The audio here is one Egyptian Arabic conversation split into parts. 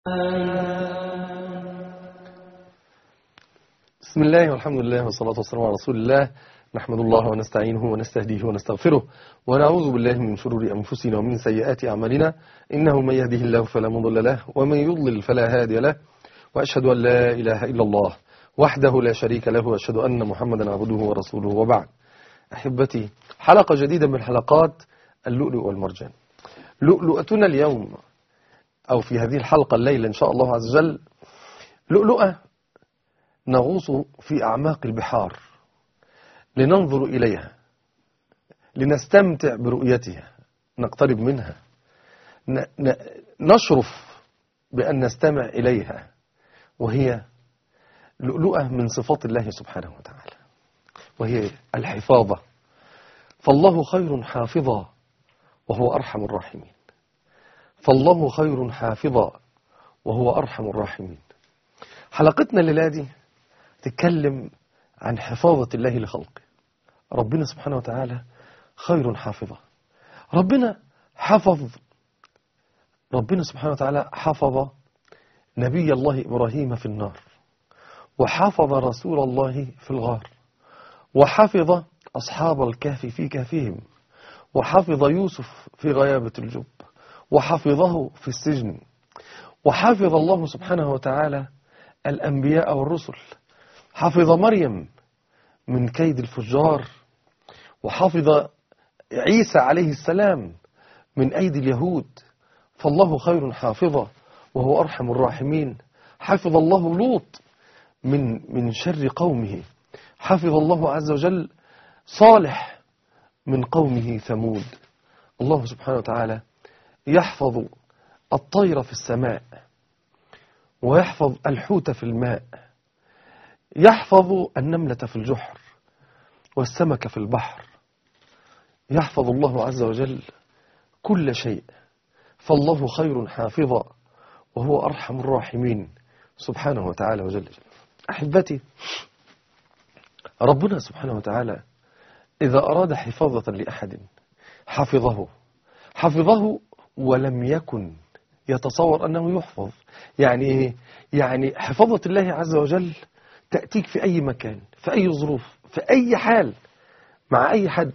بسم الله والحمد لله والصلاة والسلام على رسول الله نحمد الله ونستعينه ونستهديه ونستغفره ونعوذ بالله من شرور أنفسنا ومن سيئات أعمالنا إنه من يهده الله فلا مضل له ومن يضلل فلا هادي له وأشهد أن لا إله إلا الله وحده لا شريك له وأشهد أن محمدا عبده ورسوله وبعد أحبتي حلقة جديدة من حلقات اللؤلؤ والمرجان لؤلؤتنا اليوم أو في هذه الحلقة الليلة إن شاء الله عز وجل لؤلؤة نغوص في أعماق البحار لننظر إليها لنستمتع برؤيتها نقترب منها ن- ن- نشرف بأن نستمع إليها وهي لؤلؤة من صفات الله سبحانه وتعالى وهي الحفاظة فالله خير حافظا وهو أرحم الراحمين فالله خير حافظا وهو أرحم الراحمين حلقتنا الليلة دي تتكلم عن حفاظة الله لخلقه ربنا سبحانه وتعالى خير حافظا ربنا حفظ ربنا سبحانه وتعالى حفظ نبي الله إبراهيم في النار وحفظ رسول الله في الغار وحفظ أصحاب الكهف في كهفهم وحفظ يوسف في غيابة الجب وحفظه في السجن وحفظ الله سبحانه وتعالى الأنبياء والرسل حفظ مريم من كيد الفجار وحفظ عيسى عليه السلام من أيدي اليهود فالله خير حافظا وهو أرحم الراحمين حفظ الله لوط من من شر قومه حفظ الله عز وجل صالح من قومه ثمود الله سبحانه وتعالى يحفظ الطير في السماء ويحفظ الحوت في الماء يحفظ النملة في الجحر والسمك في البحر يحفظ الله عز وجل كل شيء فالله خير حافظا وهو أرحم الراحمين سبحانه وتعالى وجل جلاله أحبتي ربنا سبحانه وتعالى إذا أراد حفاظة لأحد حفظه حفظه ولم يكن يتصور أنه يحفظ يعني إيه؟ يعني حفاظة الله عز وجل تأتيك في أي مكان في أي ظروف في أي حال مع أي حد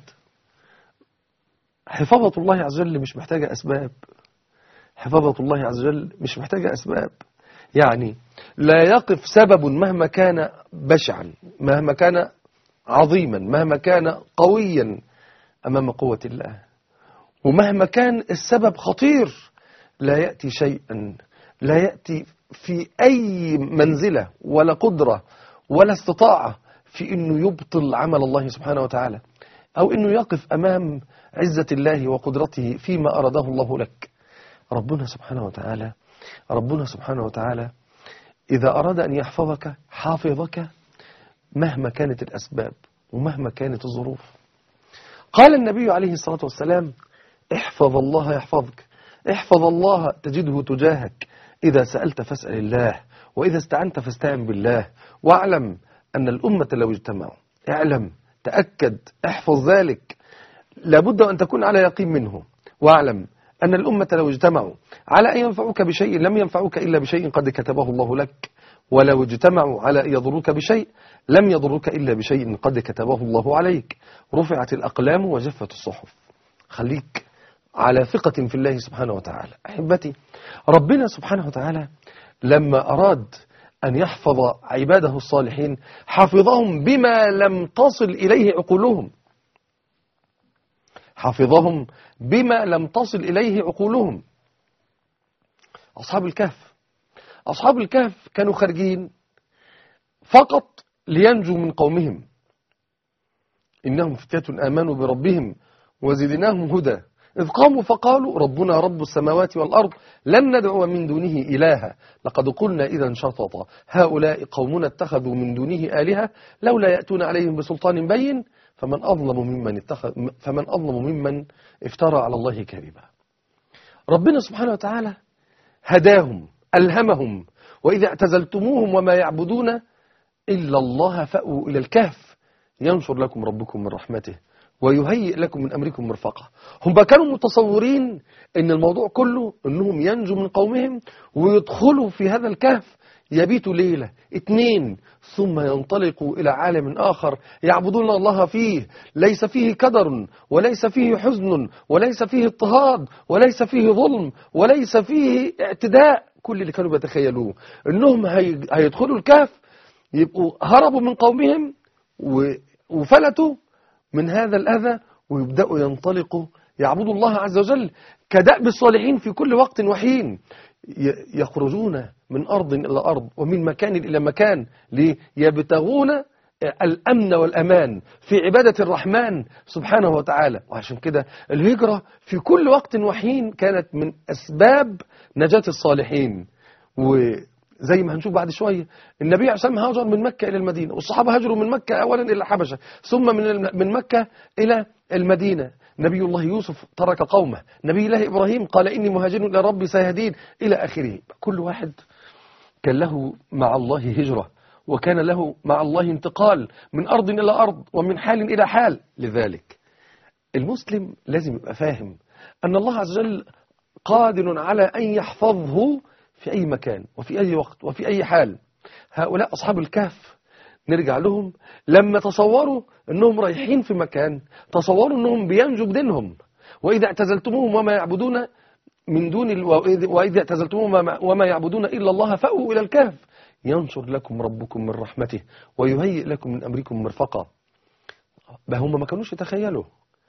حفاظة الله عز وجل مش محتاجة أسباب حفاظة الله عز وجل مش محتاجة أسباب يعني لا يقف سبب مهما كان بشعا مهما كان عظيما مهما كان قويا أمام قوة الله ومهما كان السبب خطير لا يأتي شيئا لا يأتي في أي منزلة ولا قدرة ولا استطاعة في أنه يبطل عمل الله سبحانه وتعالى أو أنه يقف أمام عزة الله وقدرته فيما أراده الله لك ربنا سبحانه وتعالى ربنا سبحانه وتعالى إذا أراد أن يحفظك حافظك مهما كانت الأسباب ومهما كانت الظروف قال النبي عليه الصلاة والسلام احفظ الله يحفظك احفظ الله تجده تجاهك إذا سألت فاسأل الله وإذا استعنت فاستعن بالله واعلم أن الأمة لو اجتمعوا اعلم تأكد احفظ ذلك لابد أن تكون على يقين منه واعلم أن الأمة لو اجتمعوا على أن ينفعوك بشيء لم ينفعوك إلا بشيء قد كتبه الله لك ولو اجتمعوا على أن يضروك بشيء لم يضروك إلا بشيء قد كتبه الله عليك رفعت الأقلام وجفت الصحف خليك على ثقة في الله سبحانه وتعالى أحبتي ربنا سبحانه وتعالى لما أراد أن يحفظ عباده الصالحين حفظهم بما لم تصل إليه عقولهم حفظهم بما لم تصل إليه عقولهم أصحاب الكهف أصحاب الكهف كانوا خارجين فقط لينجوا من قومهم إنهم فتاة آمنوا بربهم وزدناهم هدى إذ قاموا فقالوا ربنا رب السماوات والأرض لن ندعو من دونه إلها لقد قلنا إذا شططا هؤلاء قومنا اتخذوا من دونه آلهة لولا يأتون عليهم بسلطان بين فمن أظلم ممن, اتخذ فمن أظلم ممن افترى على الله كذبا ربنا سبحانه وتعالى هداهم ألهمهم وإذا اعتزلتموهم وما يعبدون إلا الله فأووا إلى الكهف ينشر لكم ربكم من رحمته ويهيئ لكم من أمركم مرفقة هم بقى كانوا متصورين ان الموضوع كله انهم ينجوا من قومهم ويدخلوا في هذا الكهف يبيتوا ليلة اتنين ثم ينطلقوا إلى عالم آخر يعبدون الله فيه ليس فيه كدر وليس فيه حزن وليس فيه اضطهاد وليس فيه ظلم وليس فيه اعتداء كل اللي كانوا بيتخيلوه انهم هي- هيدخلوا الكهف يبقوا هربوا من قومهم و- وفلتوا من هذا الأذى ويبدأوا ينطلقوا يعبدوا الله عز وجل كدأب الصالحين في كل وقت وحين ي- يخرجون من أرض إلى أرض ومن مكان إلى مكان ليبتغون الأمن والأمان في عبادة الرحمن سبحانه وتعالى وعشان كده الهجرة في كل وقت وحين كانت من أسباب نجاة الصالحين وزي ما هنشوف بعد شوية النبي عليه الصلاة والسلام هاجر من مكة إلى المدينة والصحابة هاجروا من مكة أولا إلى الحبشة ثم من الم- من مكة إلى المدينة نبي الله يوسف ترك قومه نبي الله إبراهيم قال إني مهاجر إلى ربي سيهدين إلى آخره كل واحد كان له مع الله هجرة وكان له مع الله انتقال من أرض إلى أرض ومن حال إلى حال لذلك المسلم لازم يبقى فاهم أن الله عز وجل قادر على أن يحفظه في أي مكان وفي أي وقت وفي أي حال هؤلاء أصحاب الكهف نرجع لهم لما تصوروا أنهم رايحين في مكان تصوروا أنهم بينجوا بدينهم وإذا اعتزلتموهم وما يعبدون من دون ال... وإذ- وإذا اعتزلتموهم وما- وما يعبدون إلا الله فأووا إلى الكهف ينشر لكم ربكم من رحمته ويهيئ لكم من أمركم مرفقا ما هم ما كانوش يتخيلوا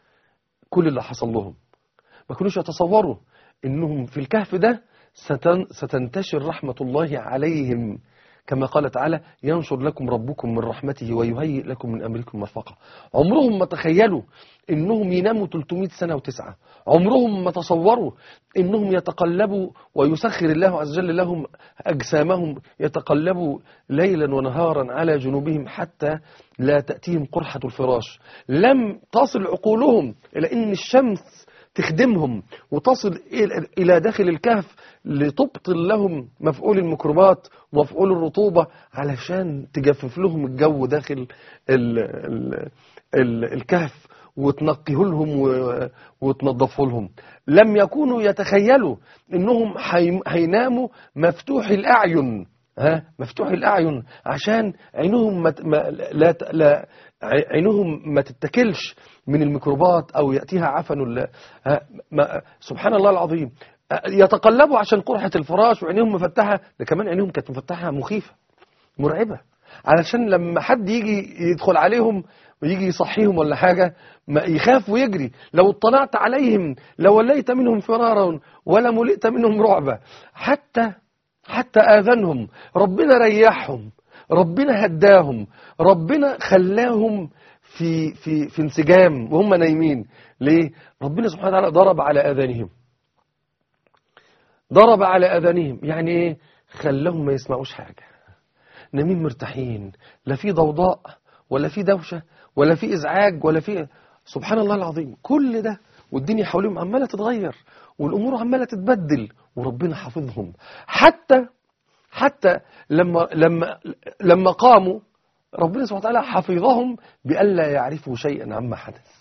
كل اللي حصل لهم ما كانوش يتصوروا انهم في الكهف ده ستن ستنتشر رحمة الله عليهم كما قال تعالى ينشر لكم ربكم من رحمته ويهيئ لكم من أمركم مرفقا عمرهم ما تخيلوا إنهم يناموا 300 سنة وتسعة عمرهم ما تصوروا إنهم يتقلبوا ويسخر الله عز وجل لهم أجسامهم يتقلبوا ليلا ونهارا على جنوبهم حتى لا تأتيهم قرحة الفراش لم تصل عقولهم إلى إن الشمس تخدمهم وتصل إلى- إلى داخل الكهف لتبطل لهم مفعول الميكروبات ومفعول الرطوبة علشان تجفف لهم الجو داخل ال ال ال الكهف وتنقيه لهم و- وتنظفه لهم لم يكونوا يتخيلوا انهم هي- هيناموا مفتوح الاعين ها مفتوح الاعين عشان عينهم ما ت- ما لا ت- لا ع- عينهم ما تتكلش من الميكروبات او ياتيها عفن ال- ها ما سبحان الله العظيم يتقلبوا عشان قرحه الفراش وعينيهم مفتحه ده كمان عينيهم كانت مفتحه مخيفه مرعبة علشان لما حد يجي يدخل عليهم ويجي يصحيهم ولا حاجة ما يخاف ويجري لو اطلعت عليهم لوليت منهم فرارا ولا ملئت منهم رعبا حتى حتى آذنهم ربنا ريحهم ربنا هداهم ربنا خلاهم في في في انسجام وهم نايمين ليه ربنا سبحانه وتعالى ضرب على آذانهم ضرب على آذانهم يعني ايه خلاهم ما يسمعوش حاجة نايمين مرتاحين لا في ضوضاء ولا في دوشة ولا في إزعاج ولا في سبحان الله العظيم كل ده والدنيا حواليهم عمالة تتغير والأمور عمالة تتبدل وربنا حافظهم حتى حتى لما لما لما قاموا ربنا سبحانه وتعالى حفظهم بألا يعرفوا شيئا عما حدث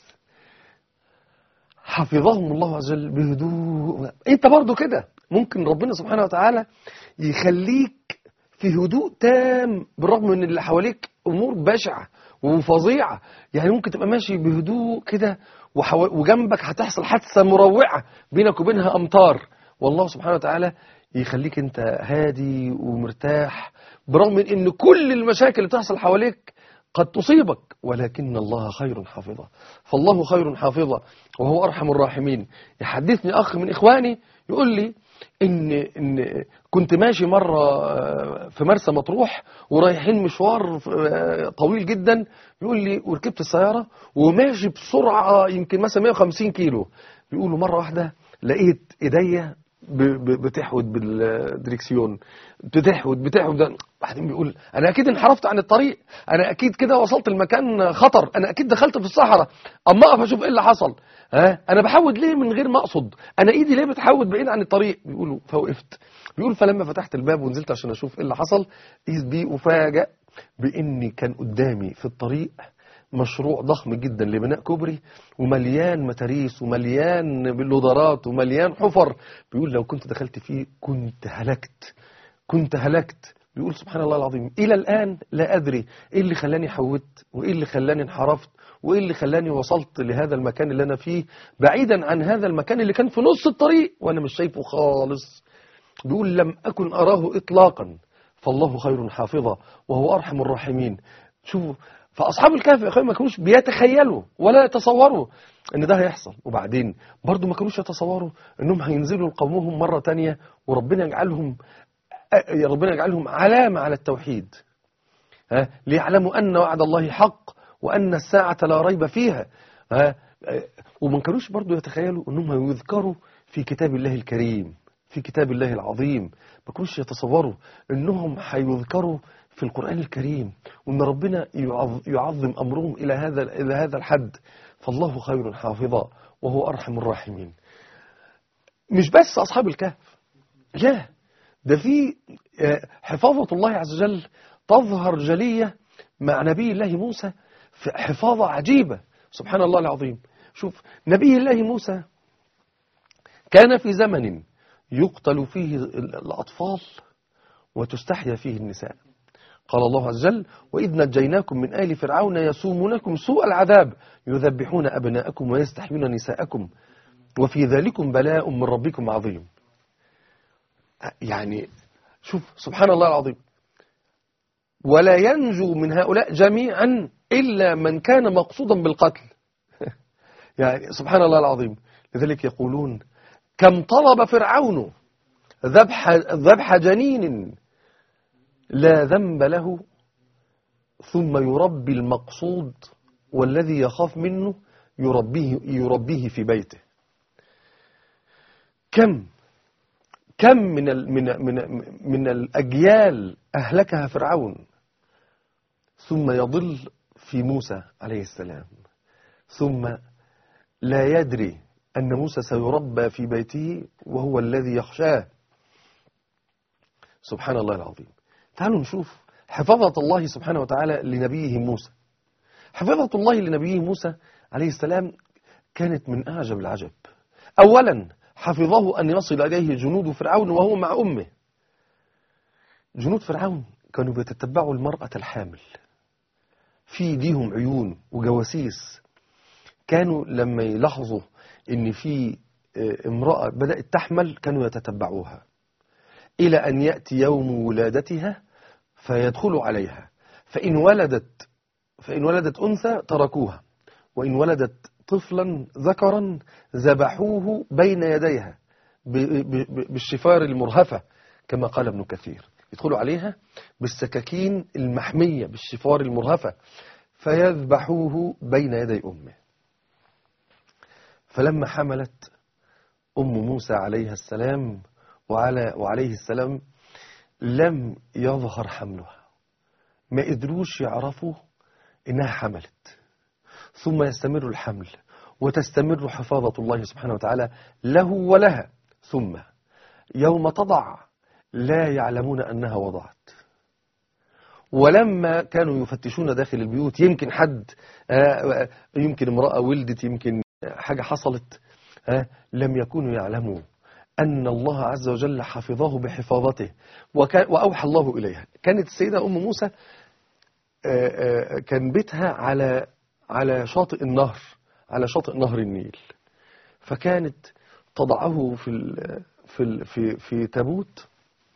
حفظهم الله عز وجل بهدوء انت برضو كده ممكن ربنا سبحانه وتعالى يخليك في هدوء تام بالرغم من اللي حواليك امور بشعه وفظيعه يعني ممكن تبقى ماشي بهدوء كده وحو... وجنبك هتحصل حادثه مروعه بينك وبينها امطار والله سبحانه وتعالى يخليك انت هادي ومرتاح برغم من ان كل المشاكل اللي تحصل حواليك قد تصيبك ولكن الله خير حافظا فالله خير حافظا وهو أرحم الراحمين يحدثني أخ من إخواني يقول لي إن, إن كنت ماشي مرة في مرسى مطروح ورايحين مشوار طويل جدا يقول لي وركبت السيارة وماشي بسرعة يمكن مثلا 150 كيلو بيقولوا مرة واحدة لقيت إيديا ب- ب- بتحود بالدريكسيون بتحود بتحود ده. بعدين بيقول انا اكيد انحرفت عن الطريق انا اكيد كده وصلت المكان خطر انا اكيد دخلت في الصحراء اما اقف اشوف ايه اللي حصل ها انا بحود ليه من غير ما اقصد انا ايدي ليه بتحود بعيد عن الطريق بيقولوا فوقفت بيقول فلما فتحت الباب ونزلت عشان اشوف ايه اللي حصل اذ بي افاجئ باني كان قدامي في الطريق مشروع ضخم جدا لبناء كوبري ومليان متاريس ومليان بلودرات ومليان حفر بيقول لو كنت دخلت فيه كنت هلكت كنت هلكت بيقول سبحان الله العظيم إلى الآن لا أدري إيه اللي خلاني حودت وإيه اللي خلاني انحرفت وإيه اللي خلاني وصلت لهذا المكان اللي أنا فيه بعيدا عن هذا المكان اللي كان في نص الطريق وأنا مش شايفه خالص بيقول لم أكن أراه إطلاقا فالله خير حافظا وهو أرحم الراحمين شوفوا فأصحاب الكهف يا أخوان ما كانوش بيتخيلوا ولا يتصوروا ان ده هيحصل وبعدين برضو ما كانوش يتصوروا انهم هينزلوا لقومهم مرة تانية وربنا يجعلهم يا ربنا يجعلهم علامة على التوحيد ها ليعلموا أن وعد الله حق وأن الساعة لا ريب فيها ها وما كانوش برضو يتخيلوا أنهم يذكروا في كتاب الله الكريم في كتاب الله العظيم ما كانوش يتصوروا أنهم هيذكروا في القرآن الكريم وأن ربنا يعظم أمرهم إلى هذا إلى هذا الحد فالله خير حافظا وهو أرحم الراحمين مش بس أصحاب الكهف لا ده في حفاظة الله عز وجل تظهر جلية مع نبي الله موسى في حفاظة عجيبة سبحان الله العظيم شوف نبي الله موسى كان في زمن يقتل فيه الأطفال وتستحيا فيه النساء قال الله عز وجل وإذ نجيناكم من آل فرعون يسومونكم سوء العذاب يذبحون أبناءكم ويستحيون نساءكم وفي ذلكم بلاء من ربكم عظيم يعني شوف سبحان الله العظيم ولا ينجو من هؤلاء جميعا إلا من كان مقصودا بالقتل يعني سبحان الله العظيم لذلك يقولون كم طلب فرعون ذبح, ذبح جنين لا ذنب له ثم يربي المقصود والذي يخاف منه يربيه, يربيه في بيته كم كم من ال من من من الأجيال أهلكها فرعون ثم يضل في موسى عليه السلام ثم لا يدري أن موسى سيربى في بيته وهو الذي يخشاه سبحان الله العظيم تعالوا نشوف حفظة الله سبحانه وتعالى لنبيه موسى حفظة الله لنبيه موسى عليه السلام كانت من أعجب العجب أولا حفظه أن يصل إليه جنود فرعون وهو مع أمه جنود فرعون كانوا بيتتبعوا المرأة الحامل في ايديهم عيون وجواسيس كانوا لما يلاحظوا ان في امرأة بدأت تحمل كانوا يتتبعوها إلى أن يأتي يوم ولادتها فيدخلوا عليها فإن ولدت فإن ولدت أنثى تركوها وإن ولدت طفلا ذكرا ذبحوه بين يديها بالشفار المرهفة كما قال ابن كثير يدخلوا عليها بالسكاكين المحمية بالشفار المرهفة فيذبحوه بين يدي أمه فلما حملت أم موسى عليها السلام وعلى وعليه السلام لم يظهر حملها ما قدروش يعرفوا إنها حملت ثم يستمر الحمل وتستمر حفاظة الله سبحانه وتعالى له ولها ثم يوم تضع لا يعلمون أنها وضعت ولما كانوا يفتشون داخل البيوت يمكن حد يمكن امرأة ولدت يمكن حاجة حصلت لم يكونوا يعلموا أن الله عز وجل حفظه بحفاظته وأوحى الله إليها كانت السيدة أم موسى كان بيتها على على شاطئ النهر على شاطئ نهر النيل فكانت تضعه في ال في ال في في تابوت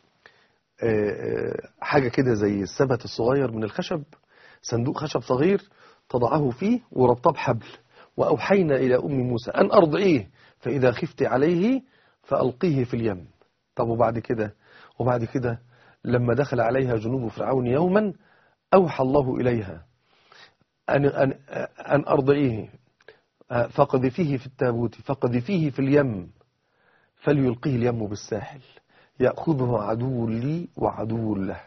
حاجة كده زي السبت الصغير من الخشب صندوق خشب صغير تضعه فيه وربطه بحبل وأوحينا إلى أم موسى أن أرضعيه فإذا خفت عليه فألقيه في اليم طب وبعد كده وبعد كده لما دخل عليها جنوب فرعون يوما أوحى الله إليها أن, أن, أن أرضعيه فقذفيه في التابوت فقذفيه في اليم فليلقيه اليم بالساحل يأخذه عدو لي وعدو له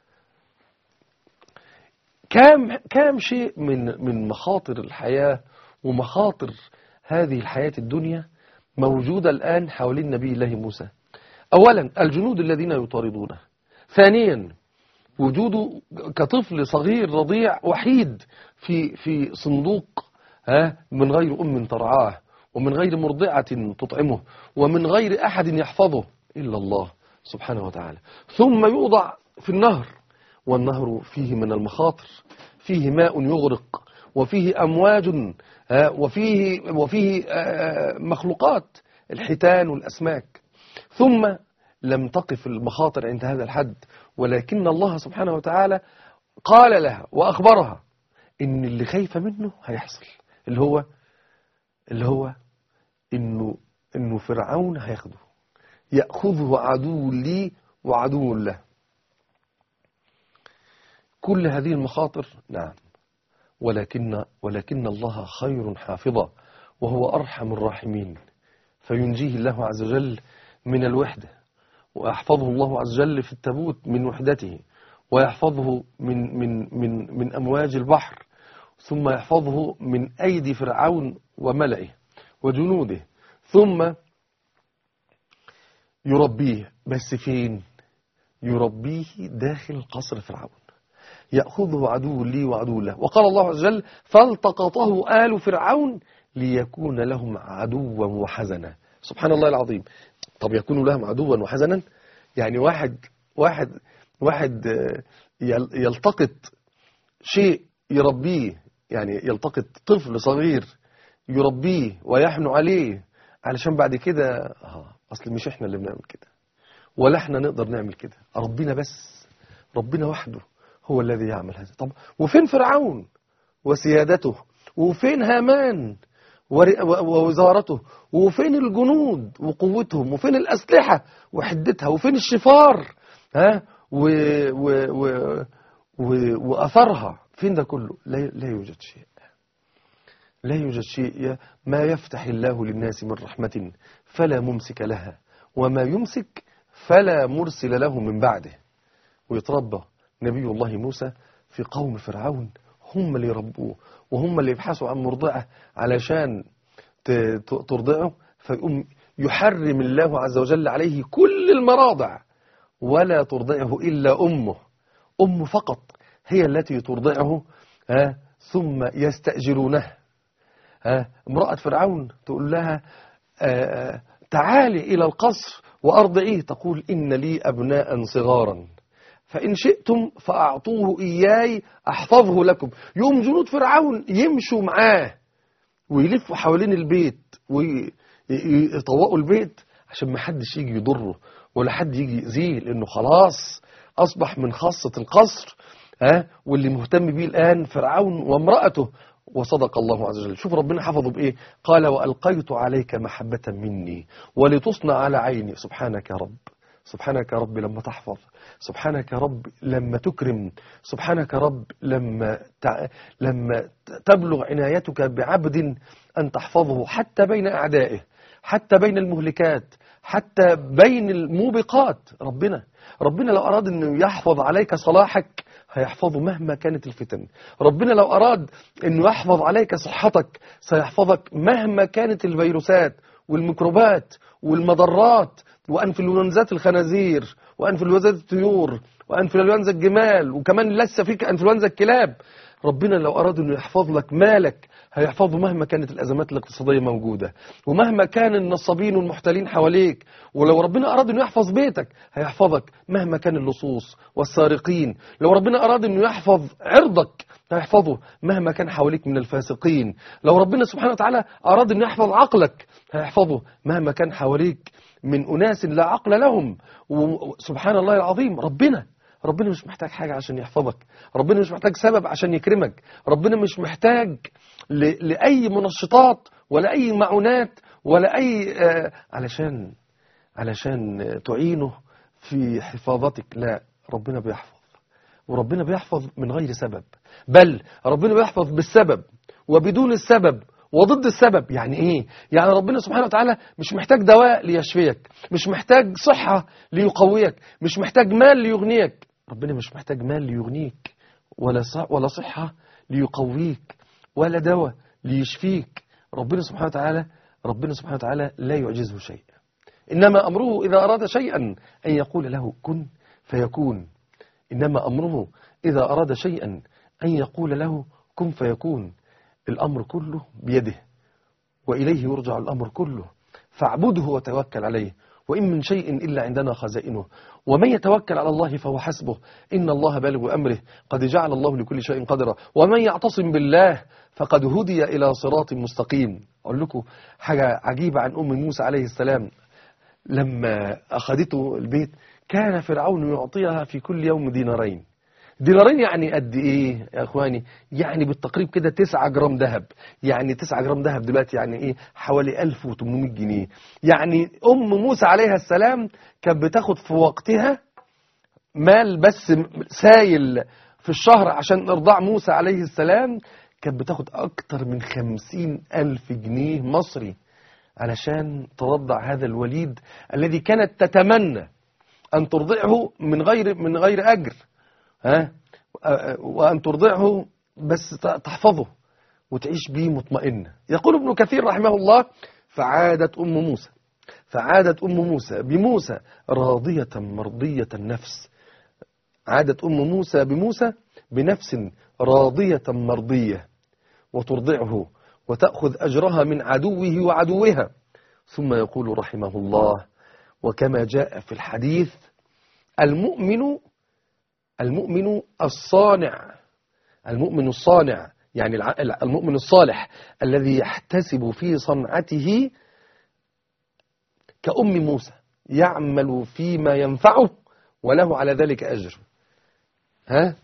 كام كام شيء من من مخاطر الحياة ومخاطر هذه الحياة الدنيا موجودة الآن حوالين نبي الله موسى أولا الجنود الذين يطاردونه ثانيا وجوده كطفل صغير رضيع وحيد في في صندوق ها من غير أم ترعاه ومن غير مرضعة تطعمه ومن غير أحد يحفظه إلا الله سبحانه وتعالى ثم يوضع في النهر والنهر فيه من المخاطر فيه ماء يغرق وفيه أمواج ها، وفيه, وفيه آه، مخلوقات الحيتان والأسماك ثم لم تقف المخاطر عند هذا الحد ولكن الله سبحانه وتعالى قال لها وأخبرها إن اللي خايفة منه هيحصل اللي هو اللي هو إنه إنه فرعون هياخده يأخذه عدو لي وعدو له كل هذه المخاطر نعم ولكن ولكن الله خير حافظا وهو أرحم الراحمين فينجيه الله عز وجل من الوحدة ويحفظه الله عز وجل في التابوت من وحدته ويحفظه من من من من أمواج البحر ثم يحفظه من أيدي فرعون وملئه وجنوده ثم يربيه بس فين يربيه داخل قصر فرعون يأخذه عدو لي وعدو له وقال الله عز وجل فالتقطه آل فرعون ليكون لهم عدوا وحزنا سبحان الله العظيم طب يكون لهم عدوا وحزنا يعني واحد واحد واحد آه، يل- يلتقط شيء يربيه يعني يلتقط طفل صغير يربيه ويحنو عليه علشان بعد كده آه اصل مش احنا اللي بنعمل كده ولا احنا نقدر نعمل كده ربنا بس ربنا وحده هو الذي يعمل هذا طب وفين فرعون وسيادته وفين هامان ور- و- ووزارته وفين الجنود وقوتهم وفين الأسلحة وحدتها وفين الشفار ها و و و و وأثرها فين ده كله لا, لا يوجد شيء لا يوجد شيء ي- ما يفتح الله للناس من رحمة فلا ممسك لها وما يمسك فلا مرسل له من بعده ويتربى نبي الله موسى في قوم فرعون هم اللي يربوه وهم اللي يبحثوا عن مرضعة علشان ت- ت- ترضعه فيقوم يحرم الله عز وجل عليه كل المراضع ولا ترضعه إلا أمه أمه فقط هي التي ترضعه ها ثم يستأجرونه ها امرأة فرعون تقول لها آه، تعالي إلى القصر وأرضعيه تقول إن لي أبناء صغارا فإن شئتم فأعطوه إياي أحفظه لكم يوم جنود فرعون يمشوا معاه ويلفوا حوالين البيت ويطوقوا البيت عشان ما حدش يجي يضره ولا حد يجي يأذيه لأنه خلاص أصبح من خاصة القصر ها واللي مهتم بيه الآن فرعون وامرأته وصدق الله عز وجل شوف ربنا حفظه بإيه قال وألقيت عليك محبة مني ولتصنع على عيني سبحانك يا رب سبحانك يا رب لما تحفظ سبحانك يا رب لما تكرم سبحانك يا رب لما تع... لما تبلغ عنايتك بعبد أن تحفظه حتى بين أعدائه حتى بين المهلكات حتى بين الموبقات ربنا ربنا لو أراد أنه يحفظ عليك صلاحك هيحفظه مهما كانت الفتن ربنا لو أراد أنه يحفظ عليك صحتك سيحفظك مهما كانت الفيروسات والميكروبات والمضرات وأنفلونزات الخنازير وأنفلونزات الطيور وأنفلونزا الجمال وكمان لسه فيك أنفلونزا الكلاب ربنا لو أراد أنه يحفظ لك مالك هيحفظه مهما كانت الأزمات الاقتصادية موجودة ومهما كان النصابين والمحتالين حواليك ولو ربنا أراد أنه يحفظ بيتك هيحفظك مهما كان اللصوص والسارقين لو ربنا أراد أنه يحفظ عرضك هيحفظه مهما كان حواليك من الفاسقين لو ربنا سبحانه وتعالى أراد أنه يحفظ عقلك هيحفظه مهما كان حواليك من أناس لا عقل لهم وسبحان الله العظيم ربنا ربنا مش محتاج حاجة عشان يحفظك ربنا مش محتاج سبب عشان يكرمك ربنا مش محتاج ل... لأي منشطات ولا أي معونات ولا أي آه علشان علشان تعينه في حفاظتك لا ربنا بيحفظ وربنا بيحفظ من غير سبب بل ربنا بيحفظ بالسبب وبدون السبب وضد السبب يعني ايه يعني ربنا سبحانه وتعالى مش محتاج دواء ليشفيك مش محتاج صحة ليقويك مش محتاج مال ليغنيك ربنا مش محتاج مال ليغنيك ولا صح ولا صحة ليقويك ولا دواء ليشفيك ربنا سبحانه وتعالى ربنا سبحانه وتعالى لا يعجزه شيء إنما أمره إذا أراد شيئا أن يقول له كن فيكون إنما أمره إذا أراد شيئا أن يقول له كن فيكون الأمر كله بيده وإليه يرجع الأمر كله فاعبده وتوكل عليه وإن من شيء إلا عندنا خزائنه ومن يتوكل على الله فهو حسبه إن الله بالغ أمره قد جعل الله لكل شيء قدرا ومن يعتصم بالله فقد هدي إلى صراط مستقيم أقول لكم حاجة عجيبة عن أم موسى عليه السلام لما أخذته البيت كان فرعون يعطيها في كل يوم دينارين دينارين يعني قد ايه يا اخواني يعني بالتقريب كده 9 جرام ذهب يعني 9 جرام ذهب دلوقتي يعني ايه حوالي 1800 جنيه يعني ام موسى عليها السلام كانت بتاخد في وقتها مال بس سايل في الشهر عشان ارضاع موسى عليه السلام كانت بتاخد اكتر من خمسين الف جنيه مصري علشان ترضع هذا الوليد الذي كانت تتمنى ان ترضعه من غير من غير اجر ها وأن ترضعه بس تحفظه وتعيش به مطمئنة يقول ابن كثير رحمه الله فعادت أم موسى فعادت أم موسى بموسى راضية مرضية النفس عادت أم موسى بموسى بنفس راضية مرضية وترضعه وتأخذ أجرها من عدوه وعدوها ثم يقول رحمه الله وكما جاء في الحديث المؤمن المؤمن الصانع المؤمن الصانع يعني المؤمن الصالح الذي يحتسب في صنعته كأم موسى يعمل فيما ينفعه وله على ذلك أجر ها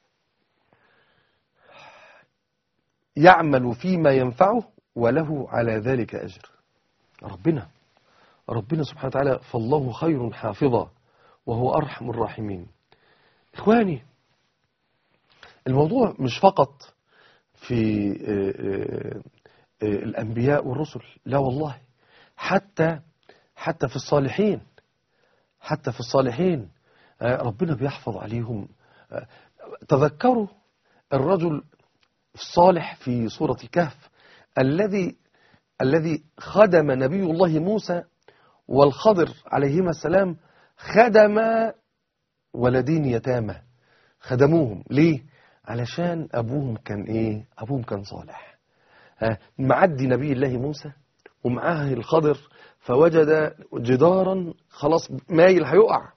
يعمل فيما ينفعه وله على ذلك أجر ربنا ربنا سبحانه وتعالى فالله خير حافظا وهو أرحم الراحمين إخواني الموضوع مش فقط في الأنبياء والرسل لا والله حتى حتى في الصالحين حتى في الصالحين ربنا بيحفظ عليهم تذكروا الرجل الصالح في سورة الكهف الذي الذي خدم نبي الله موسى والخضر عليهما السلام خدم ولدين يتامى خدموهم ليه علشان أبوهم كان إيه أبوهم كان صالح ها معدي نبي الله موسى ومعاه الخضر فوجد جدارا خلاص مايل هيقع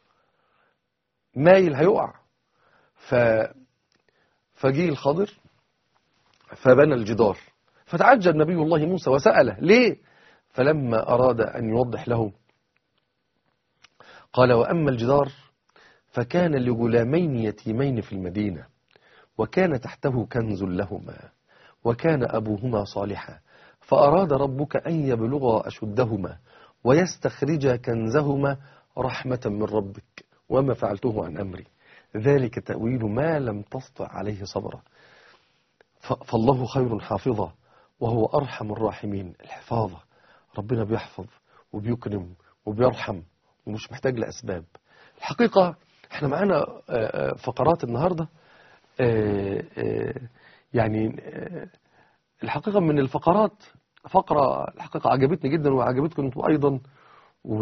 مايل هيقع ف فجي الخضر فبنى الجدار فتعجب نبي الله موسى وسأله ليه فلما أراد أن يوضح له قال وأما الجدار فكان لغلامين يتيمين في المدينة وكان تحته كنز لهما وكان أبوهما صالحا فأراد ربك أن يبلغا أشدهما ويستخرجا كنزهما رحمة من ربك وما فعلته عن أمري ذلك تأويل ما لم تسطع عليه صبرا فالله خير حافظا وهو أرحم الراحمين الحفاظة ربنا بيحفظ وبيكرم وبيرحم ومش محتاج لأسباب الحقيقة احنا معانا فقرات النهاردة يعني الحقيقة من الفقرات فقرة الحقيقة عجبتني جدا وعجبتكم انتم أيضا و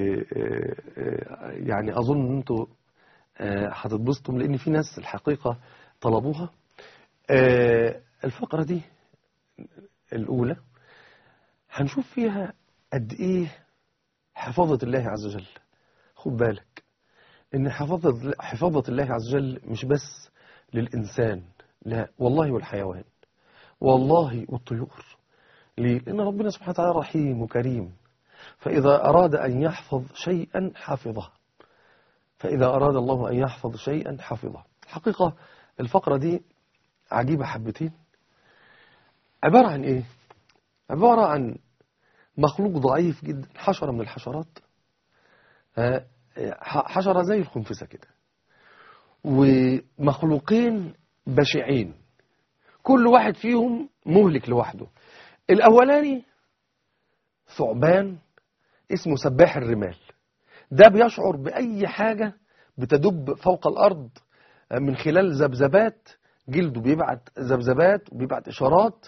يعني أظن ان انتم هتتبسطوا لأن في ناس الحقيقة طلبوها الفقرة دي الأولى هنشوف فيها قد إيه حفاظة الله عز وجل خد بالك إن حفاظة, حفاظة الله عز وجل مش بس للإنسان لا والله والحيوان والله والطيور ليه؟ لأن ربنا سبحانه وتعالى رحيم وكريم فإذا أراد أن يحفظ شيئا حفظه فإذا أراد الله أن يحفظ شيئا حفظه الحقيقة الفقرة دي عجيبة حبتين عبارة عن إيه؟ عبارة عن مخلوق ضعيف جدا حشرة من الحشرات حشرة زي الخنفسة كده ومخلوقين بشعين كل واحد فيهم مهلك لوحده الأولاني ثعبان اسمه سباح الرمال ده بيشعر بأي حاجة بتدب فوق الأرض من خلال ذبذبات جلده بيبعت ذبذبات وبيبعت إشارات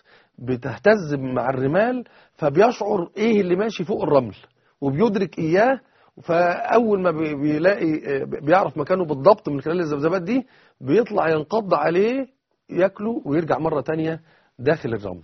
بتهتز مع الرمال فبيشعر إيه اللي ماشي فوق الرمل وبيدرك إياه فاول ما بي- بيلاقي بيعرف مكانه بالضبط من خلال الذبذبات دي بيطلع ينقض عليه ياكله ويرجع مرة تانية داخل الرمل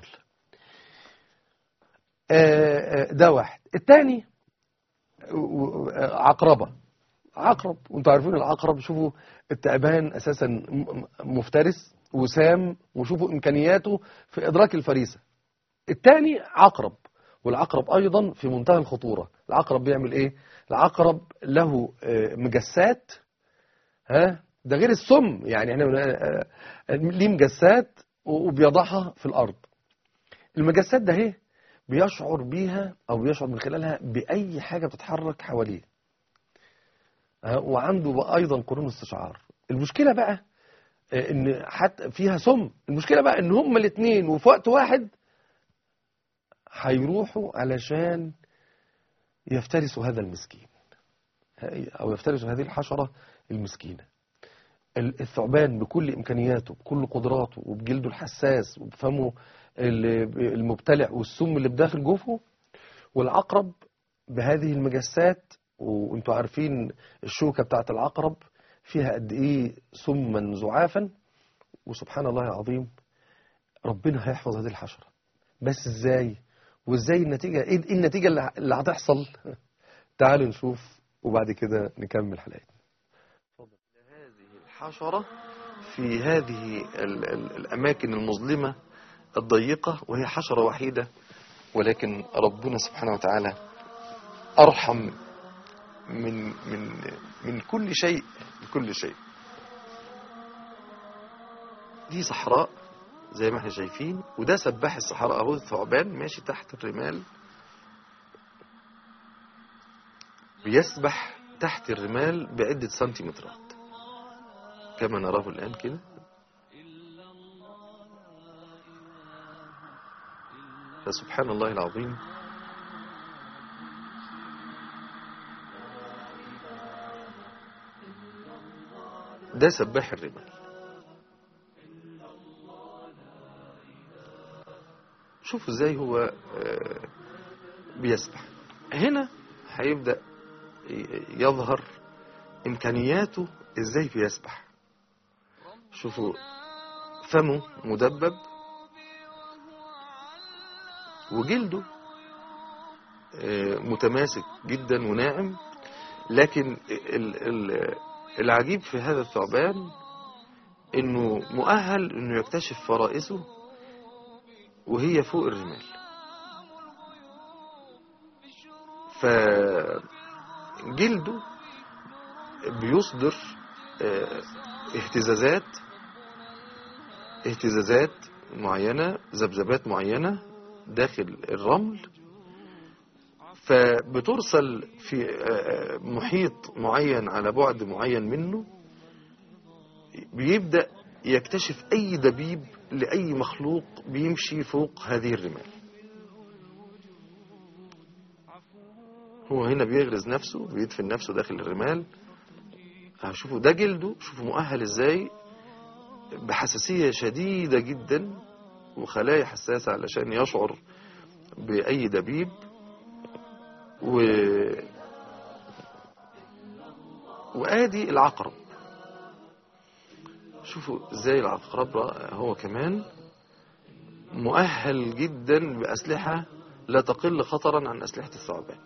آه، آه، ده واحد التاني و- آه، عقربة عقرب وانتوا عارفين العقرب شوفوا التعبان اساسا م- مفترس وسام وشوفوا امكانياته في ادراك الفريسة التاني عقرب والعقرب ايضا في منتهى الخطورة العقرب بيعمل ايه العقرب له آه، مجسات ها ده غير السم يعني احنا بن- آه، آه، ليه مجسات وبيضعها في الارض المجسات ده اهي بيشعر بيها او بيشعر من خلالها باي حاجه بتتحرك حواليه ها، وعنده بقى ايضا قرون استشعار المشكله بقى آه، ان حتى فيها سم المشكله بقى ان هما الاثنين وفي وقت واحد هيروحوا علشان يفترسوا هذا المسكين او يفترسوا هذه الحشره المسكينه ال- الثعبان بكل امكانياته بكل قدراته وبجلده الحساس وبفمه ال- المبتلع والسم اللي بداخل جوفه والعقرب بهذه المجسات وانتوا عارفين الشوكة بتاعت العقرب فيها قد ايه سما زعافا وسبحان الله العظيم ربنا هيحفظ هذه الحشرة بس ازاي وازاي النتيجة ايه إيه النتيجة اللي ه- اللي هتحصل تعالوا نشوف وبعد كده نكمل حلقتنا هذه الحشرة في هذه ال ال الأماكن المظلمة الضيقة وهي حشرة وحيدة ولكن ربنا سبحانه وتعالى أرحم من من من كل شيء بكل شيء دي صحراء زي ما احنا شايفين وده سباح الصحراء اهو الثعبان ماشي تحت الرمال بيسبح تحت الرمال بعدة سنتيمترات كما نراه الآن كده فسبحان الله العظيم ده سباح الرمال شوفوا ازاي هو آه، بيسبح هنا هيبدأ ي- يظهر امكانياته ازاي بيسبح شوفوا فمه مدبب وجلده آه، متماسك جدا وناعم لكن ال- ال- العجيب في هذا الثعبان انه مؤهل انه يكتشف فرائسه وهي فوق الرمال فجلده بيصدر آه، اهتزازات اهتزازات معينة ذبذبات معينة داخل الرمل فبترسل في آه، محيط معين على بعد معين منه بيبدأ يكتشف أي دبيب لأي مخلوق بيمشي فوق هذه الرمال هو هنا بيغرز نفسه بيدفن نفسه داخل الرمال هشوفوا ده جلده شوفوا مؤهل ازاي بحساسية شديدة جدا وخلايا حساسة علشان يشعر بأي دبيب و... وآدي العقرب شوفوا ازاي العقرب هو كمان مؤهل جدا بأسلحة لا تقل خطرا عن أسلحة الثعبان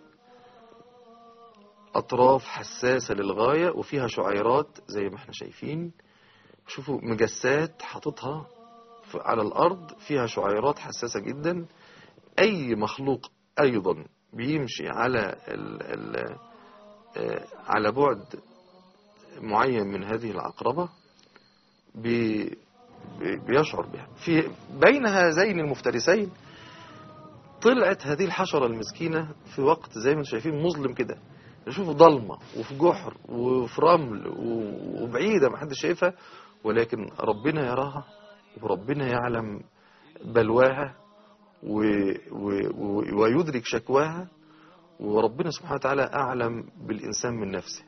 أطراف حساسة للغاية وفيها شعيرات زي ما احنا شايفين شوفوا مجسات حاططها ف- على الأرض فيها شعيرات حساسة جدا أي مخلوق أيضا بيمشي على ال ال آه، على بعد معين من هذه العقربة بي بي- بيشعر بها في بين هذين المفترسين طلعت هذه الحشرة المسكينة في وقت زي ما انتم شايفين مظلم كده نشوفه ضلمة وفي جحر وفي رمل و- وبعيدة ما حدش شايفها ولكن ربنا يراها وربنا يعلم بلواها و... و... و... ويدرك شكواها وربنا سبحانه وتعالى أعلم بالإنسان من نفسه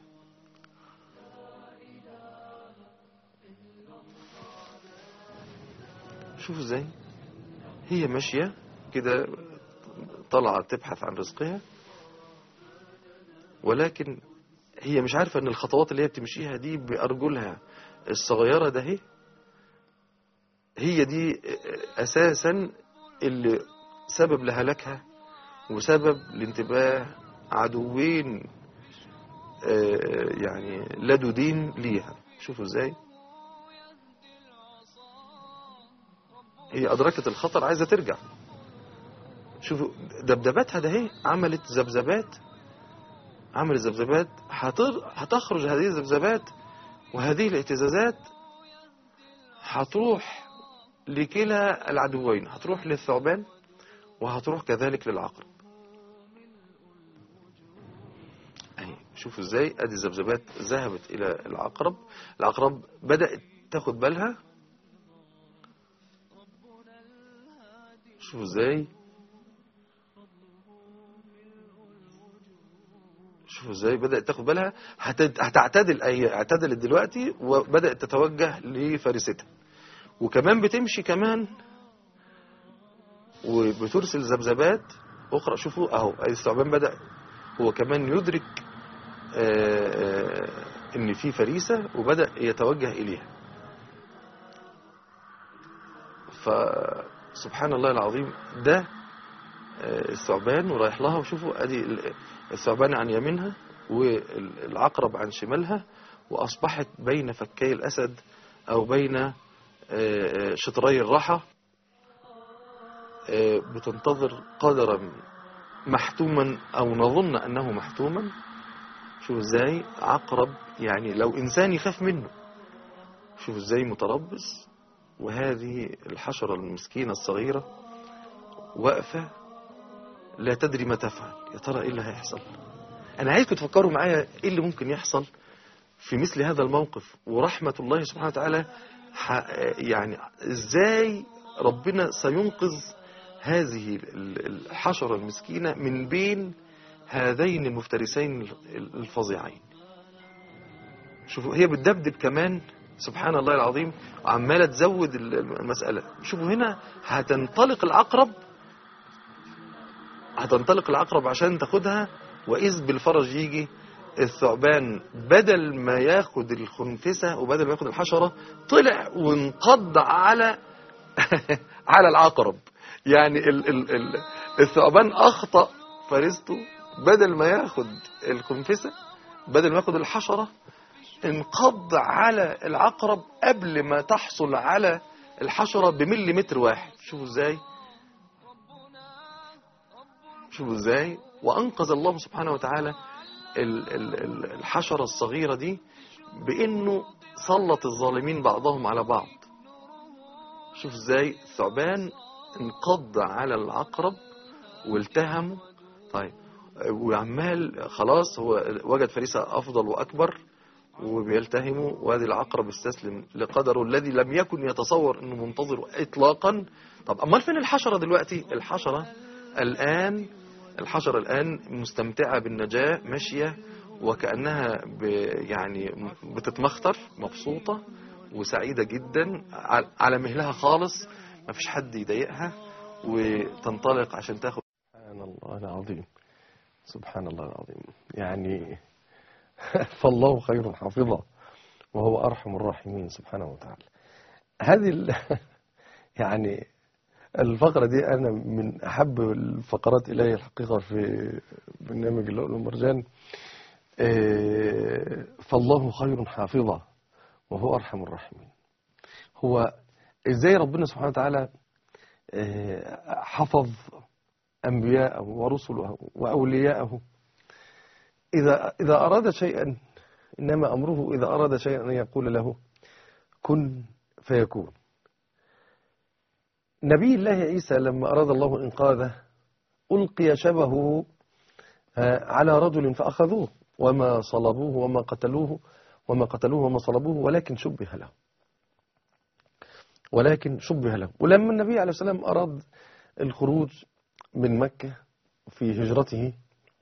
شوفوا ازاي هي ماشية كده طالعة تبحث عن رزقها ولكن هي مش عارفة ان الخطوات اللي هي بتمشيها دي بأرجلها الصغيرة ده هي هي دي أساسا اللي سبب لهلاكها وسبب لانتباه عدوين آه، يعني لدودين ليها شوفوا ازاي هي أدركت الخطر عايزة ترجع شوفوا دبدباتها ده هي عملت ذبذبات عملت ذبذبات هتر- هتخرج هذه الذبذبات وهذه الاهتزازات هتروح لكلا العدوين هتروح للثعبان وهتروح كذلك للعقرب اهي شوفوا ازاي ادي الذبذبات ذهبت الى العقرب العقرب بدأت تاخد بالها شوفوا ازاي شوفوا ازاي بدأت تاخد بالها هت- هتعتدل اي اعتدلت دلوقتي وبدأت تتوجه لفارستها وكمان بتمشي كمان وبترسل ذبذبات اخرى شوفوا اهو الثعبان بدأ هو كمان يدرك آه، آه، ان في فريسة وبدأ يتوجه اليها فسبحان الله العظيم ده آه، الثعبان ورايح لها وشوفوا ادي ال- الثعبان عن يمينها والعقرب عن شمالها واصبحت بين فكي الاسد او بين آه، آه، شطري الراحة آه، بتنتظر قدرا محتوما او نظن انه محتوما شوف ازاي عقرب يعني لو انسان يخاف منه شوف ازاي متربص وهذه الحشرة المسكينة الصغيرة واقفة لا تدري ما تفعل يا ترى ايه اللي هيحصل انا عايزكم تفكروا معايا ايه اللي ممكن يحصل في مثل هذا الموقف ورحمة الله سبحانه وتعالى ح- يعني ازاي ربنا سينقذ هذه ال- الحشرة المسكينة من بين هذين المفترسين الفظيعين شوفوا هي بتدبدب كمان سبحان الله العظيم وعمالة تزود المسألة شوفوا هنا هتنطلق العقرب هتنطلق العقرب عشان تاخدها وإذ بالفرج يجي الثعبان بدل ما ياخد الخنفسة وبدل ما ياخد الحشرة طلع وانقض على على العقرب يعني ال ال ال الثعبان أخطأ فريسته بدل ما ياخد الخنفسة بدل ما ياخد الحشرة انقض على العقرب قبل ما تحصل على الحشرة بمليمتر واحد شوفوا ازاي شوفوا ازاي وانقذ الله سبحانه وتعالى ال- ال- ال- الحشرة الصغيرة دي بانه سلط الظالمين بعضهم على بعض شوف ازاي الثعبان انقض على العقرب والتهمه طيب وعمال خلاص هو وجد فريسة افضل واكبر وبيلتهمه وادي العقرب استسلم لقدره الذي لم يكن يتصور انه منتظر اطلاقا طب امال فين الحشرة دلوقتي الحشرة الان الحشرة الان مستمتعة بالنجاة ماشية وكأنها ب يعني بتتمخطر مبسوطة وسعيدة جدا على- على مهلها خالص ما فيش حد يضايقها وتنطلق عشان تاخد سبحان الله العظيم سبحان الله العظيم يعني فالله خير حافظا وهو أرحم الراحمين سبحانه وتعالى هذه ال... يعني الفقرة دي أنا من أحب الفقرات إلي الحقيقة في برنامج اللؤلؤ والمرجان آه، فالله خير حافظا وهو أرحم الراحمين هو إزاي ربنا سبحانه وتعالى آه، حفظ أنبياءه ورسله وأولياءه إذا إذا أراد شيئا إنما أمره إذا أراد شيئا أن يقول له كن فيكون نبي الله عيسى لما أراد الله إنقاذه ألقي شبهه آه، على رجل فأخذوه وما صلبوه وما قتلوه وما قتلوه وما صلبوه ولكن شبه له ولكن شبه له ولما النبي عليه السلام أراد الخروج من مكة في هجرته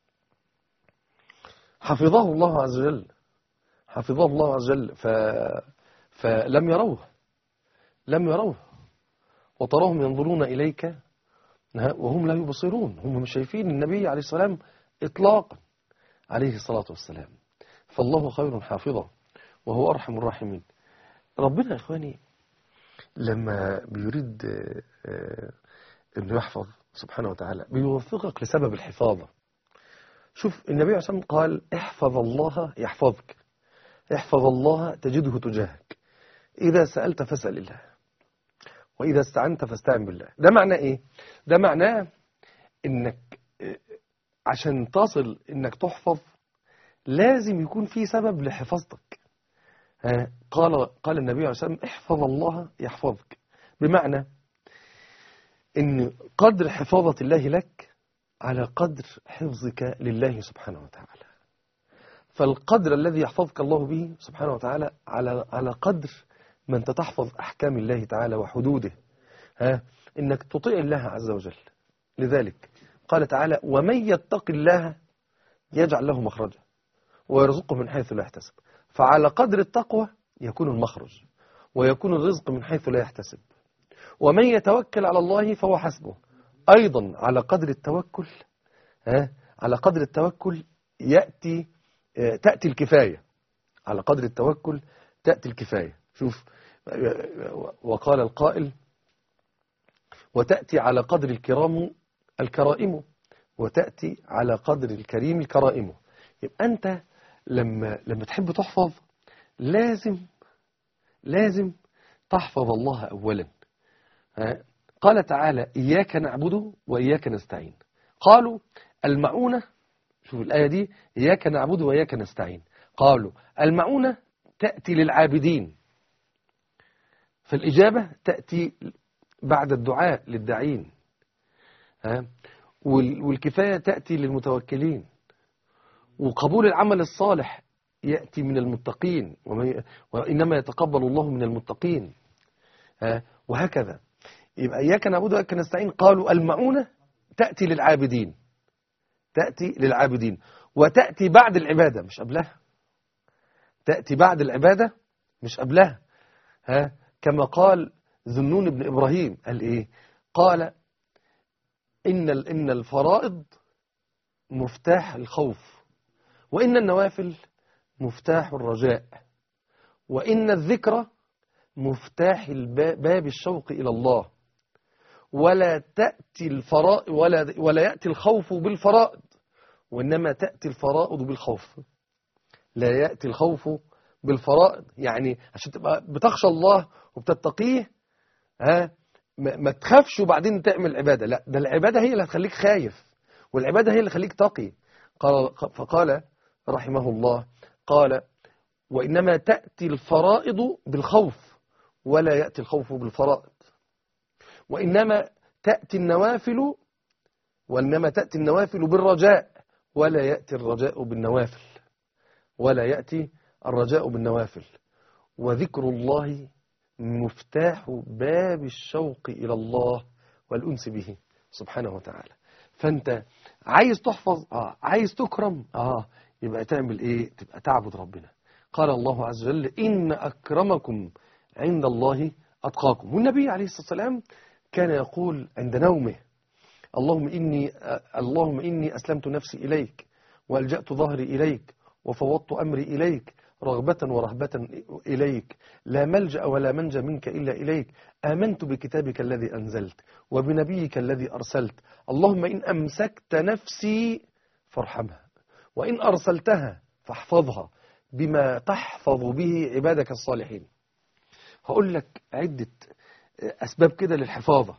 حفظه الله عز وجل حفظه الله عز وجل ف... فلم يروه لم يروه وتراهم ينظرون إليك ها، وهم لا يبصرون هم مش شايفين النبي عليه السلام إطلاقا عليه الصلاة والسلام فالله خير حافظا وهو أرحم الراحمين ربنا يا إخواني لما بيريد آه، آه، أنه يحفظ سبحانه وتعالى بيوفقك لسبب الحفاظة شوف النبي عليه الصلاة والسلام قال احفظ الله يحفظك احفظ الله تجده تجاهك إذا سألت فاسأل الله وإذا استعنت فاستعن بالله ده معناه إيه؟ ده معناه إنك آه، عشان تصل إنك تحفظ لازم يكون في سبب لحفاظتك ها، قال قال النبي عليه الصلاة والسلام احفظ الله يحفظك بمعنى ان قدر حفاظة الله لك على قدر حفظك لله سبحانه وتعالى فالقدر الذي يحفظك الله به سبحانه وتعالى على على قدر ما انت تحفظ احكام الله تعالى وحدوده ها انك تطيع الله عز وجل لذلك قال تعالى ومن يتق الله يجعل له مخرجا ويرزقه من حيث لا يحتسب فعلى قدر التقوى يكون المخرج ويكون الرزق من حيث لا يحتسب ومن يتوكل على الله فهو حسبه أيضا على قدر التوكل ها على قدر التوكل يأتي آه، تأتي الكفاية على قدر التوكل تأتي الكفاية شوف آه، وقال القائل وتأتي على قدر الكرام الكرائم وتأتي على قدر الكريم الكرائم يبقى أنت لما لما تحب تحفظ لازم لازم تحفظ الله أولا ها؟ قال تعالى إياك نعبد وإياك نستعين قالوا المعونة شوف الآية دي إياك نعبد وإياك نستعين قالوا المعونة تأتي للعابدين فالإجابة تأتي بعد الدعاء للداعين ها؟ وال- والكفاية تأتي للمتوكلين وقبول العمل الصالح يأتي من المتقين ومن- وإنما يتقبل الله من المتقين ها؟ وهكذا يبقى إياك نعبد وإياك نستعين قالوا المعونة تأتي للعابدين تأتي للعابدين وتأتي بعد العبادة مش قبلها تأتي بعد العبادة مش قبلها ها كما قال ذنون بن إبراهيم قال إيه قال إن ال- إن الفرائض مفتاح الخوف وإن النوافل مفتاح الرجاء وإن الذكر مفتاح الب- باب الشوق إلى الله ولا تأتي الفرائض ولا ولا يأتي الخوف بالفرائض وإنما تأتي الفرائض بالخوف لا يأتي الخوف بالفرائض يعني عشان تبقى بتخشى الله وبتتقيه ها ما ما تخافش وبعدين تعمل عبادة لا ده العبادة هي اللي هتخليك خايف والعبادة هي اللي هتخليك تقي قال فقال رحمه الله قال وإنما تأتي الفرائض بالخوف ولا يأتي الخوف بالفرائض وإنما تأتي النوافل وإنما تأتي النوافل بالرجاء ولا يأتي الرجاء بالنوافل ولا يأتي الرجاء بالنوافل وذكر الله مفتاح باب الشوق إلى الله والأنس به سبحانه وتعالى فأنت عايز تحفظ آه عايز تكرم آه يبقى تعمل إيه تبقى تعبد ربنا قال الله عز وجل إن أكرمكم عند الله أتقاكم والنبي عليه الصلاة والسلام كان يقول عند نومه اللهم إني اللهم إني أسلمت نفسي إليك وألجأت ظهري إليك وفوضت أمري إليك رغبة ورهبة إليك لا ملجأ ولا منجى منك إلا إليك آمنت بكتابك الذي أنزلت وبنبيك الذي أرسلت اللهم إن أمسكت نفسي فارحمها وإن أرسلتها فاحفظها بما تحفظ به عبادك الصالحين هقول لك عدة أسباب كده للحفاظة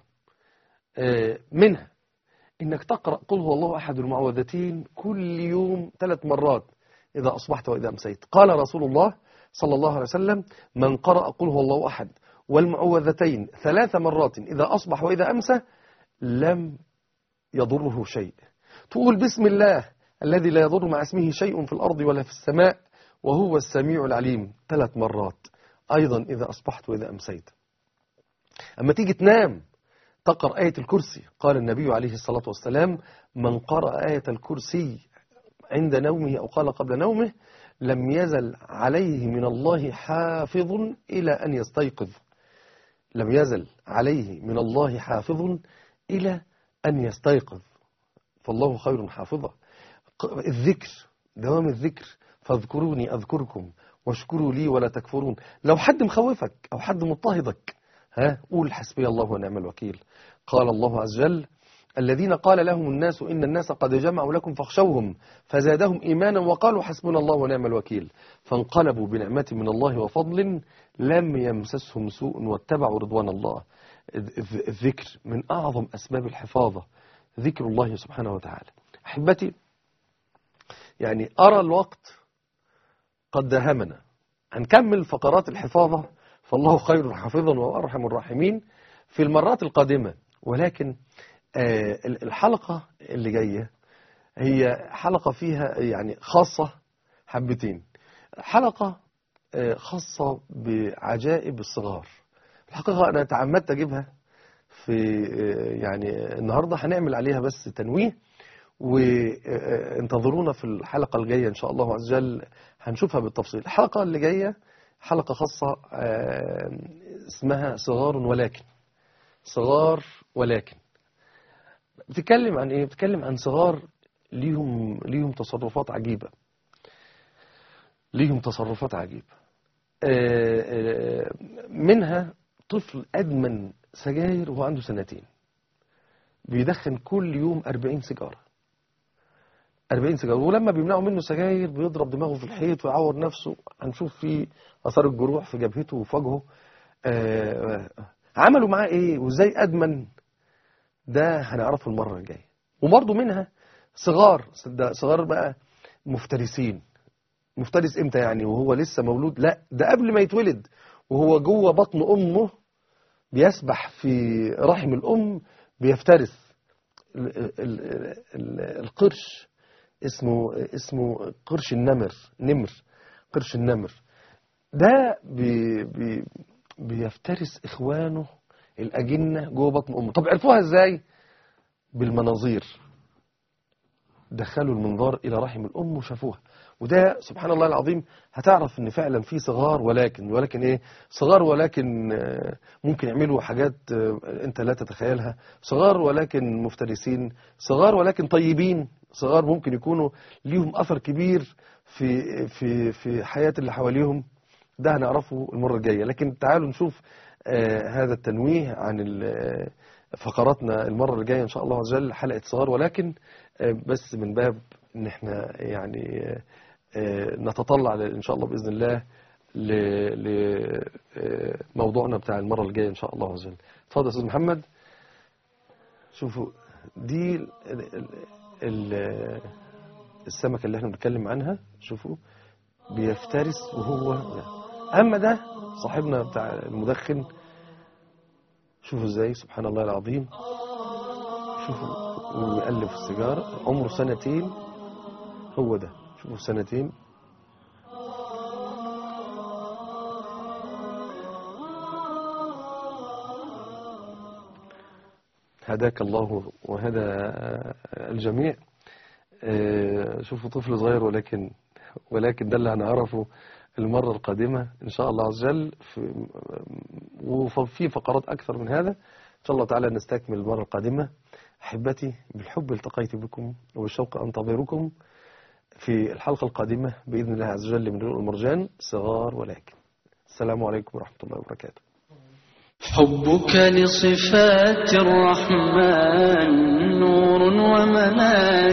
منها إنك تقرأ قل هو الله أحد المعوذتين كل يوم ثلاث مرات إذا أصبحت وإذا أمسيت قال رسول الله صلى الله عليه وسلم من قرأ قل هو الله أحد والمعوذتين ثلاث مرات إذا أصبح وإذا أمسى لم يضره شيء تقول بسم الله الذي لا يضر مع اسمه شيء في الأرض ولا في السماء وهو السميع العليم ثلاث مرات أيضا إذا أصبحت وإذا أمسيت أما تيجي تنام تقرأ آية الكرسي قال النبي عليه الصلاة والسلام من قرأ آية الكرسي عند نومه أو قال قبل نومه لم يزل عليه من الله حافظ إلى أن يستيقظ لم يزل عليه من الله حافظ إلى أن يستيقظ فالله خير حافظا الذكر دوام الذكر فاذكروني أذكركم واشكروا لي ولا تكفرون لو حد مخوفك أو حد مضطهدك ها قول حسبي الله ونعم الوكيل قال الله عز وجل الذين قال لهم الناس إن الناس قد جمعوا لكم فاخشوهم فزادهم إيمانا وقالوا حسبنا الله ونعم الوكيل فانقلبوا بنعمة من الله وفضل لم يمسسهم سوء واتبعوا رضوان الله الذ- الذكر من أعظم أسباب الحفاظة ذكر الله سبحانه وتعالى أحبتي يعني أرى الوقت قد داهمنا هنكمل فقرات الحفاظة فالله خير حافظا وأرحم الراحمين في المرات القادمة ولكن آه، الحلقة اللي جاية هي حلقة فيها يعني خاصة حبتين حلقة آه، خاصة بعجائب الصغار الحقيقة أنا تعمدت أجيبها في آه، يعني النهاردة هنعمل عليها بس تنويه وانتظرونا في الحلقة الجاية إن شاء الله عز وجل هنشوفها بالتفصيل الحلقة اللي جاية حلقة خاصة آه، اسمها صغار ولكن صغار ولكن بتتكلم عن ايه بتتكلم عن صغار ليهم ليهم تصرفات عجيبة ليهم تصرفات عجيبة آه، آه، منها طفل أدمن سجاير وهو عنده سنتين بيدخن كل يوم 40 سيجارة 40 سيجارة ولما بيمنعوا منه سجاير بيضرب دماغه في الحيط ويعور نفسه هنشوف فيه أثار الجروح في جبهته وفي وجهه آه، عملوا معاه ايه وازاي أدمن ده هنعرفه المرة الجاية وبرضه منها صغار ده صغار بقى مفترسين مفترس امتى يعني وهو لسه مولود لا ده قبل ما يتولد وهو جوه بطن امه بيسبح في رحم الام بيفترس ال- ال- ال- القرش اسمه اسمه قرش النمر نمر قرش النمر ده بي بي بيفترس اخوانه الاجنه جوه بطن امه طب عرفوها ازاي بالمناظير دخلوا المنظار الى رحم الام وشافوها وده سبحان الله العظيم هتعرف ان فعلا في صغار ولكن ولكن ايه صغار ولكن آه، ممكن يعملوا حاجات آه، انت لا تتخيلها صغار ولكن مفترسين صغار ولكن طيبين صغار ممكن يكونوا ليهم اثر كبير في في في حياة اللي حواليهم ده هنعرفه المرة الجاية لكن تعالوا نشوف آه، هذا التنويه عن ال- فقراتنا المرة الجاية إن شاء الله عز وجل حلقة صغار ولكن آه، بس من باب إن إحنا يعني آه، آه، نتطلع ل- إن شاء الله بإذن الله لموضوعنا بتاع المرة الجاية إن شاء الله عز وجل اتفضل يا أستاذ محمد شوفوا دي ال- ال- ال- السمكة اللي احنا بنتكلم عنها شوفوا بيفترس وهو أما ده صاحبنا بتاع المدخن شوفوا ازاي سبحان الله العظيم شوفوا ويقلب في السيجارة عمره سنتين هو ده شوفوا سنتين هداك الله وهدى الجميع آه، شوفوا طفل صغير ولكن ولكن ده اللي هنعرفه المرة القادمة إن شاء الله عز وجل في وفي فقرات أكثر من هذا إن شاء الله تعالى نستكمل المرة القادمة أحبتي بالحب التقيت بكم وبالشوق أنتظركم في الحلقة القادمة بإذن الله عز وجل من لؤلؤ المرجان صغار ولكن السلام عليكم ورحمة الله وبركاته حبك لصفات الرحمن نور ومنار